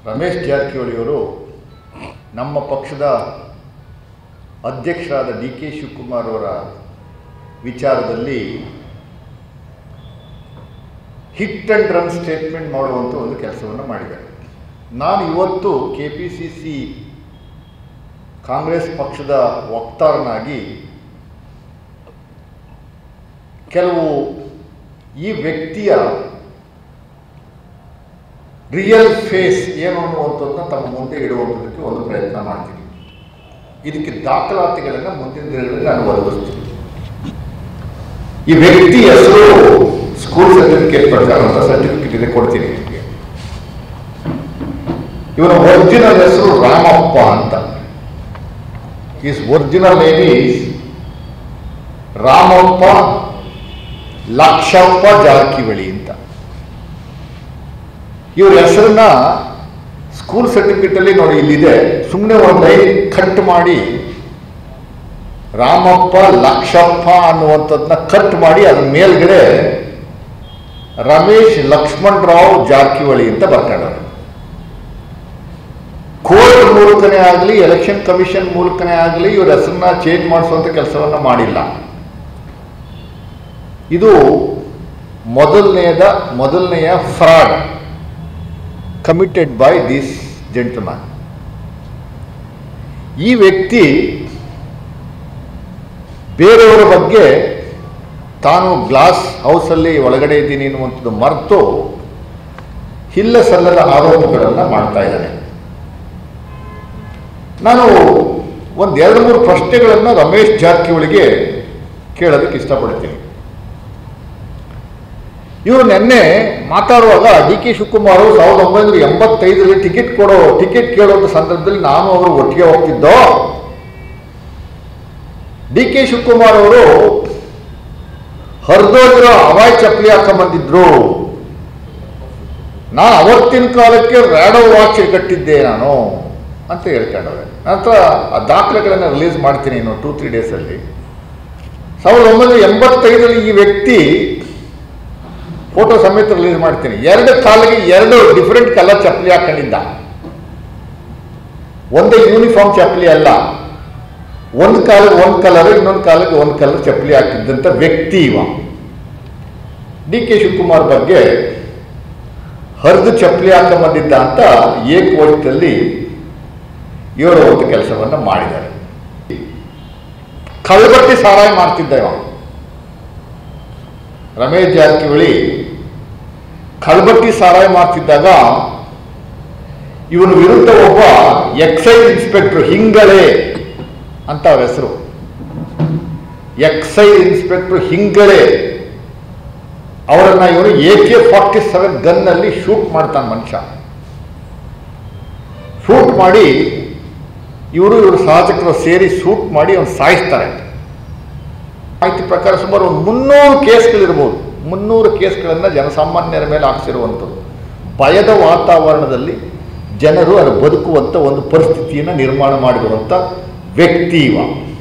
ರಮೇಶ್ ಜಾರಕಿಹೊಳಿಯವರು ನಮ್ಮ ಪಕ್ಷದ ಅಧ್ಯಕ್ಷರಾದ ಡಿ ಕೆ ಶಿವಕುಮಾರ್ ಅವರ ವಿಚಾರದಲ್ಲಿ ಹಿಟ್ ಆ್ಯಂಡ್ ರನ್ ಸ್ಟೇಟ್ಮೆಂಟ್ ಮಾಡುವಂಥ ಒಂದು ಕೆಲಸವನ್ನು ಮಾಡಿದ್ದಾರೆ ನಾನು ಇವತ್ತು K P C C Congress ಪಕ್ಷದ ವಕ್ತಾರನಾಗಿ ಕೆಲವು ಈ ವ್ಯಕ್ತಿಯ ರಿಯಲ್ ಫೇಸ್ ಏನು ಅನ್ನುವಂಥದ್ದನ್ನ ತಮ್ಮ ಮುಂದೆ ಇಡುವಂಥದ್ದಕ್ಕೆ ಒಂದು ಪ್ರಯತ್ನ ಮಾಡ್ತೀನಿ ಇದಕ್ಕೆ ದಾಖಲಾತಿಗಳನ್ನು ಮುಂದಿನ ದಿನಗಳಲ್ಲಿ ನಾನು ಒದಗಿಸ್ತೀನಿ ಈ ವ್ಯಕ್ತಿ ಹೆಸರು ಸ್ಕೂಲ್ ಸರ್ಟಿಫಿಕೇಟ್ ಪ್ರಕಾರ ಅಂತ ಸರ್ಟಿಫಿಕೇಟ್ ಇದೆ ಕೊಡ್ತೀನಿ ನಿಮಗೆ ಇವನ ಒರಿಜಿನಲ್ ಹೆಸರು ರಾಮಪ್ಪ ಅಂತ is original name is Ramappa Lakshappa Jarkiholi ಅಂತ ಇವ್ರ ಹೆಸರನ್ನ ಸ್ಕೂಲ್ ಸರ್ಟಿಫಿಕೇಟಲ್ಲಿ ನೋಡಿ ಇಲ್ಲಿದೆ ಸುಮ್ಮನೆ ಒಂದು ಲೈನ್ ಕಟ್ ಮಾಡಿ ರಾಮಪ್ಪ ಲಕ್ಷಪ್ಪ ಅನ್ನುವಂಥದ್ದನ್ನ ಕಟ್ ಮಾಡಿ ಅದ್ರ ಮೇಲ್ಗಡೆ ರಮೇಶ್ ಲಕ್ಷ್ಮಣ್ ರಾವ್ ಜಾರಕಿಹೊಳಿ ಅಂತ ಬರ್ಕೊಂಡವ್ರೆ ಕೋರ್ಟ್ ಮೂಲಕನೇ ಆಗಲಿ ಎಲೆಕ್ಷನ್ ಕಮಿಷನ್ ಮೂಲಕನೇ ಆಗಲಿ ಇವ್ರ ಹೆಸರನ್ನ ಚೇಂಜ್ ಮಾಡಿಸುವಂಥ ಕೆಲಸವನ್ನು ಮಾಡಿಲ್ಲ ಇದು ಮೊದಲನೆಯದ ಮೊದಲನೆಯ fraud committed by this gentleman ಈ ವ್ಯಕ್ತಿ ಬೇರೆಯವರ ಬಗ್ಗೆ ತಾನು ಗ್ಲಾಸ್ ಹೌಸಲ್ಲಿ ಒಳಗಡೆ ಇದ್ದೀನಿ ಎನ್ನುವಂಥದ್ದು ಮರೆತು ಹಿಲ್ಲ ಸಲ್ಲದ ಆರೋಪಗಳನ್ನು ಮಾಡ್ತಾ ಇದ್ದಾನೆ ನಾನು ಒಂದು ಎರಡು ಮೂರು ಪ್ರಶ್ನೆಗಳನ್ನು ರಮೇಶ್ ಜಾರಕಿಹೊಳಿಗೆ ಕೇಳೋದಕ್ಕೆ ಇಷ್ಟಪಡ್ತೀನಿ ಇವರು ನಿನ್ನೆ ಮಾತಾಡುವಾಗ ಡಿ ಕೆ ಶಿವಕುಮಾರ್ ಅವರು ಸಾವಿರದ ಒಂಬೈನೂರ ಎಂಬತ್ತೈದರಲ್ಲಿ ಟಿಕೆಟ್ ಕೊಡೋ ಟಿಕೆಟ್ ಕೇಳುವಂಥ ಸಂದರ್ಭದಲ್ಲಿ ನಾನು ಅವರು ಒಟ್ಟಿಗೆ ಹೋಗ್ತಿದ್ದೋ ಡಿ ಕೆ ಶಿವಕುಮಾರ್ ಅವರು ಹರಿದೋಗಿರೋ ಹವಾಯ್ ಚಪ್ಪಲಿ ಹಾಕೊಂಬಂದಿದ್ರು ನಾನು ಅವತ್ತಿನ ಕಾಲಕ್ಕೆ ರ್ಯಾಡೋ ವಾಚ್ ಕಟ್ಟಿದ್ದೆ ನಾನು ಅಂತ ಹೇಳ್ಕೊಂಡವ್ರೆ ನಂತರ ಆ ದಾಖಲೆಗಳನ್ನು ರಿಲೀಸ್ ಮಾಡ್ತೀನಿ ಇನ್ನು ಟೂ ತ್ರೀ ಡೇಸಲ್ಲಿ ಸಾವಿರದ ಒಂಬೈನೂರ ಎಂಬತ್ತೈದರಲ್ಲಿ ಈ ವ್ಯಕ್ತಿ ಫೋಟೋ ಸಮೇತ ರಿಲೀಸ್ ಮಾಡ್ತೀನಿ ಎರಡು ಕಾಲಿಗೆ ಎರಡು ಡಿಫರೆಂಟ್ ಕಲರ್ ಚಪ್ಪಲಿ ಹಾಕೊಂಡಿದ್ದ ಒಂದೇ ಯೂನಿಫಾರ್ಮ್ ಚಪ್ಪಲಿ ಅಲ್ಲ ಒಂದು ಕಾಲಿಗೆ ಒಂದು ಕಲರ್ ಇನ್ನೊಂದು ಕಾಲಿಗೆ ಒಂದು ಕಲರ್ ಚಪ್ಪಲಿ ಹಾಕಿದ್ದಂಥ ವ್ಯಕ್ತಿ ಇವ ಡಿ ಕೆ ಶಿವಕುಮಾರ್ ಬಗ್ಗೆ ಹರಿದು ಚಪ್ಪಲಿ ಹಾಕೊಂಬಂದಿದ್ದ ಅಂತ ಏಕವಚದಲ್ಲಿ ಇವರು ಒಂದು ಕೆಲಸವನ್ನು ಮಾಡಿದ್ದಾರೆ ಕಳ್ಬಟ್ಟಿ ಸಾರಾಯಿ ಮಾಡ್ತಿದ್ದ ಇವ ರಮೇಶ್ ಜಾರಕಿಹೊಳಿ ಕಳ್ಬಟ್ಟಿ ಸಾರಾಯಿ ಮಾಡ್ತಿದ್ದಾಗ ಇವನ ವಿರುದ್ಧ ಒಬ್ಬ ಎಕ್ಸೈಸ್ ಇನ್ಸ್ಪೆಕ್ಟರ್ ಹಿಂಗಳೆ ಅಂತ ಅವ್ರ ಹೆಸರು ಎಕ್ಸೈಸ್ ಇನ್ಸ್ಪೆಕ್ಟರ್ ಹಿಂಗಳೆ ಅವರನ್ನ ಇವರು ಎ ಕೆ ಫಾರ್ಟಿ ಸೆವೆನ್ ಗನ್ನಲ್ಲಿ ಶೂಟ್ ಮಾಡ್ತಾನೆ ಮನುಷ್ಯ ಶೂಟ್ ಮಾಡಿ ಇವರು ಇವರು ಶಾಸಕರು ಸೇರಿ ಶೂಟ್ ಮಾಡಿ ಅವ್ನು ಸಾಯಿಸ್ತಾರೆ ಮಾಹಿತಿ ಪ್ರಕಾರ ಸುಮಾರು ಒಂದು ಮುನ್ನೂರು ಕೇಸ್ಗಳಿರ್ಬೋದು ಮುನ್ನೂರು ಕೇಸ್ಗಳನ್ನು ಜನಸಾಮಾನ್ಯರ ಮೇಲೆ ಹಾಕ್ಸಿರುವಂಥದ್ದು ಭಯದ ವಾತಾವರಣದಲ್ಲಿ ಜನರು ಅದು ಬದುಕುವಂಥ ಒಂದು ಪರಿಸ್ಥಿತಿಯನ್ನು ನಿರ್ಮಾಣ ಮಾಡಿರುವಂಥ ವ್ಯಕ್ತಿ ಇವ